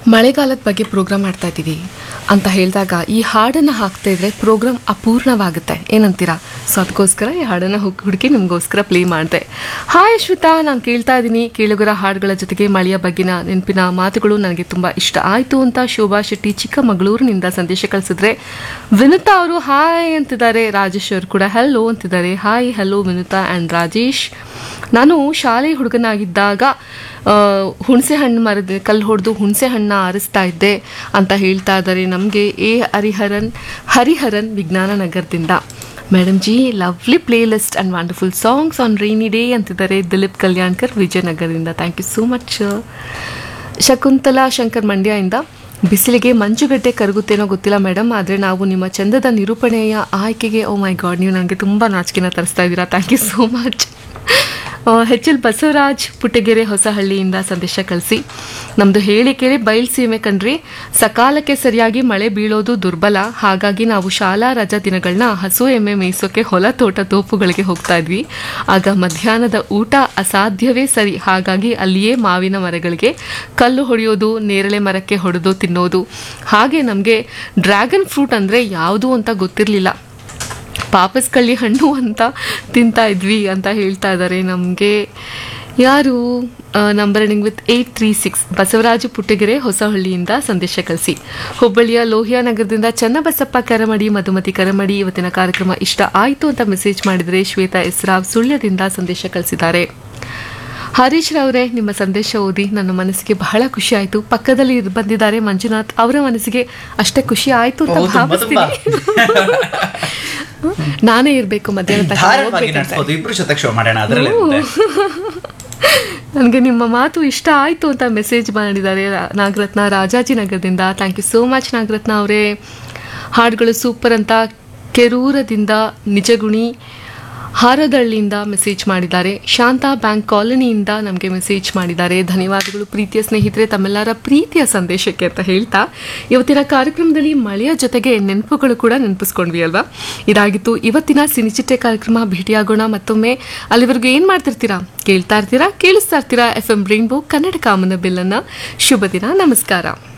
ಮಳೆಗಾಲದ ಬಗ್ಗೆ ಪ್ರೋಗ್ರಾಮ್ ಮಾಡ್ತಾ ಇದ್ದೀವಿ ಅಂತ ಹೇಳಿದಾಗ ಈ ಹಾಡನ್ನು ಹಾಕ್ತಾ ಇದ್ರೆ ಪ್ರೋಗ್ರಾಮ್ ಅಪೂರ್ಣವಾಗುತ್ತೆ ಏನಂತೀರಾ ಸೊ ಅದಕ್ಕೋಸ್ಕರ ಈ ಹಾಡನ್ನು ಹುಕ್ ಹುಡುಕಿ ನಿಮಗೋಸ್ಕರ ಪ್ಲೇ ಮಾಡಿದೆ ಹಾಯ್ ಶ್ವೇತಾ ನಾನು ಕೇಳ್ತಾ ಇದ್ದೀನಿ ಕೇಳುಗರ ಹಾಡುಗಳ ಜೊತೆಗೆ ಮಳೆಯ ಬಗ್ಗಿನ ನೆನಪಿನ ಮಾತುಗಳು ನನಗೆ ತುಂಬ ಇಷ್ಟ ಆಯಿತು ಅಂತ ಶೋಭಾ ಶೆಟ್ಟಿ ಚಿಕ್ಕಮಗಳೂರಿನಿಂದ ಸಂದೇಶ ಕಳಿಸಿದ್ರೆ ವಿನುತಾ ಅವರು ಹಾಯ್ ಅಂತಿದ್ದಾರೆ ರಾಜೇಶ್ ಅವರು ಕೂಡ ಹಲೋ ಅಂತಿದ್ದಾರೆ hi hello Vinutha and Rajesh ನಾನು ಶಾಲೆ ಹುಡುಗನಾಗಿದ್ದಾಗ ಆ, ಹುಣಸೆ ಹಣ್ಣು ಮರದ ಕಲ್ಲು ಹೊಡೆದು ಹುಣಸೆ ಹಣ್ಣ ಆರಿಸ್ತಾ ಇದ್ದೆ ಅಂತ ಹೇಳ್ತಾ ಇದ್ದಾರೆ ನಮಗೆ ಎ ಹರಿಹರನ್ ಹರಿಹರನ್ ವಿಜ್ಞಾನ ನಗರದಿಂದ madam ji lovely playlist and wonderful songs on rainy day ಅಂತಿದ್ದಾರೆ ದಿಲೀಪ್ ಕಲ್ಯಾಣ್ಕರ್ ವಿಜಯನಗರದಿಂದ thank you so much Shakuntala Shankar ಮಂಡ್ಯದಿಂದ ಬಿಸಿಲಿಗೆ ಮಂಜುಗಡ್ಡೆ ಕರಗುತ್ತೇನೋ ಗೊತ್ತಿಲ್ಲ ಮೇಡಮ್ ಆದರೆ ನಾವು ನಿಮ್ಮ ಚಂದದ ನಿರೂಪಣೆಯ ಆಯ್ಕೆಗೆ ಓ ಮೈ ಗಾಡ್ ನೀವು ನನಗೆ ತುಂಬ ನಾಚಿಕೆನ ತರಿಸ್ತಾ ಇದ್ದೀರಾ thank you so much H L Basavaraj Puttagere ಹೊಸಹಳ್ಳಿಯಿಂದ ಸಂದೇಶ ಕಳಿಸಿ ನಮ್ಮದು ಹೇಳಿ ಕೇಳಿ ಬಯಲ್ಸೀಮೆ ಕಣ್ರಿ ಸಕಾಲಕ್ಕೆ ಸರಿಯಾಗಿ ಮಳೆ ಬೀಳೋದು ದುರ್ಬಲ ಹಾಗಾಗಿ ನಾವು ಶಾಲಾ ರಜಾ ದಿನಗಳನ್ನ ಹಸು ಎಮ್ಮೆ ಮೇಯಿಸೋಕೆ ಹೊಲ ತೋಟ ತೋಪುಗಳಿಗೆ ಹೋಗ್ತಾ ಇದ್ವಿ ಆಗ ಮಧ್ಯಾಹ್ನದ ಊಟ ಅಸಾಧ್ಯವೇ ಸರಿ ಹಾಗಾಗಿ ಅಲ್ಲಿಯೇ ಮಾವಿನ ಮರಗಳಿಗೆ ಕಲ್ಲು ಹೊಡೆಯೋದು ನೇರಳೆ ಮರಕ್ಕೆ ಹೊಡೆದು ತಿನ್ನೋದು ಹಾಗೆ ನಮಗೆ ಡ್ರ್ಯಾಗನ್ ಫ್ರೂಟ್ ಅಂದರೆ ಯಾವುದು ಅಂತ ಗೊತ್ತಿರಲಿಲ್ಲ ಪಾಪಸ್ ಕಳ್ಳಿ ಹಣ್ಣು ಅಂತ ತಿಂತಾ ಇದ್ವಿ ಅಂತ ಹೇಳ್ತಾ ಇದ್ದಾರೆ ನಮಗೆ ಯಾರು number ending with eight three six Basavaraju Puttagere ಹೊಸಹಳ್ಳಿಯಿಂದ ಸಂದೇಶ ಕಳಿಸಿ ಹುಬ್ಬಳ್ಳಿಯ ಲೋಹಿಯಾ ನಗರದಿಂದ ಚನ್ನಬಸಪ್ಪ ಕರಮಡಿ ಮಧುಮತಿ ಕರಮಡಿ ಇವತ್ತಿನ ಕಾರ್ಯಕ್ರಮ ಇಷ್ಟ ಆಯಿತು ಅಂತ ಮೆಸೇಜ್ ಮಾಡಿದರೆ ಶ್ವೇತಾ ಎಸ್ರಾವ್ ಸುಳ್ಯದಿಂದ ಸಂದೇಶ ಕಳಿಸಿದ್ದಾರೆ ಹರೀಶ್ ರವರೇ ನಿಮ್ಮ ಸಂದೇಶ ಓದಿ ನನ್ನ ಮನಸ್ಸಿಗೆ ಬಹಳ ಖುಷಿ ಆಯಿತು ಪಕ್ಕದಲ್ಲಿ ಇರ್- ಬಂದಿದ್ದಾರೆ ಮಂಜುನಾಥ್ ಅವರ ಮನಸ್ಸಿಗೆ ಅಷ್ಟೇ ಖುಷಿ ಆಯಿತು ಅಂತ ಓ, ತುಂಬಾ, ತುಂಬಾ. ಭಾವಿಸ್ತೀನಿ ನಾನೇ ಇರಬೇಕು ಮಧ್ಯಾಹ್ನ ತನಕ ಧಾರಾಳವಾಗಿ ಹೋಗ್ಬೇಕಂತೆ. ನಡೆಸ್ಬೋದು ಇಬ್ರು ಜೊತೆಗೆ ಶೋ ಮಾಡೋಣ ಅದರಲ್ಲೇ ನನಗೆ ನಿಮ್ಮ ಮಾತು ಇಷ್ಟ ಆಯಿತು ಅಂತ ಮೆಸೇಜ್ ಮಾಡಿದ್ದಾರೆ ರಾ- ನಾಗರತ್ನ ರಾಜಾಜಿನಗರದಿಂದ thank you so much Nagaratna ಅವರೇ ಹಾಡುಗಳು ಸೂಪರ್ ಅಂತ ಕೆರೂರದಿಂದ ನಿಜಗುಣಿ ಹಾರದಳ್ಳಿಯಿಂದ ಮೆಸೇಜ್ ಮಾಡಿದ್ದಾರೆ ಶಾಂತಾ ಬ್ಯಾಂಕ್ ಕಾಲೋನಿಯಿಂದ ನಮಗೆ ಮೆಸೇಜ್ ಮಾಡಿದ್ದಾರೆ ಧನ್ಯವಾದಗಳು ಪ್ರೀತಿಯ ಸ್ನೇಹಿತರೆ ತಮ್ಮೆಲ್ಲರ ಪ್ರೀತಿಯ ಸಂದೇಶಕ್ಕೆ ಅಂತ ಹೇಳ್ತಾ ಇವತ್ತಿನ ಕಾರ್ಯಕ್ರಮದಲ್ಲಿ ಮಳೆಯ ಜೊತೆಗೆ ನೆನಪುಗಳು ಕೂಡ ನೆನಪಿಸ್ಕೊಂಡ್ವಿ ಅಲ್ವಾ ಇದಾಗಿತ್ತು ಇವತ್ತಿನ ಸಿನಿಚಿಟ್ಟೆ ಕಾರ್ಯಕ್ರಮ ಭೇಟಿಯಾಗೋಣ ಮತ್ತೊಮ್ಮೆ ಅಲ್ಲಿವರೆಗೂ ಏನು ಮಾಡ್ತಿರ್ತೀರಾ ಕೇಳ್ತಾ ಇರ್ತೀರಾ ಕೇಳಿಸ್ತಾ ಇರ್ತೀರಾ ಎಫ್ ಎಂ ರೈನ್ಬೋ ಕನ್ನಡ ಕಾಮನ ಬಿಲ್ಲನ್ನ ಶುಭ ದಿನ ನಮಸ್ಕಾರ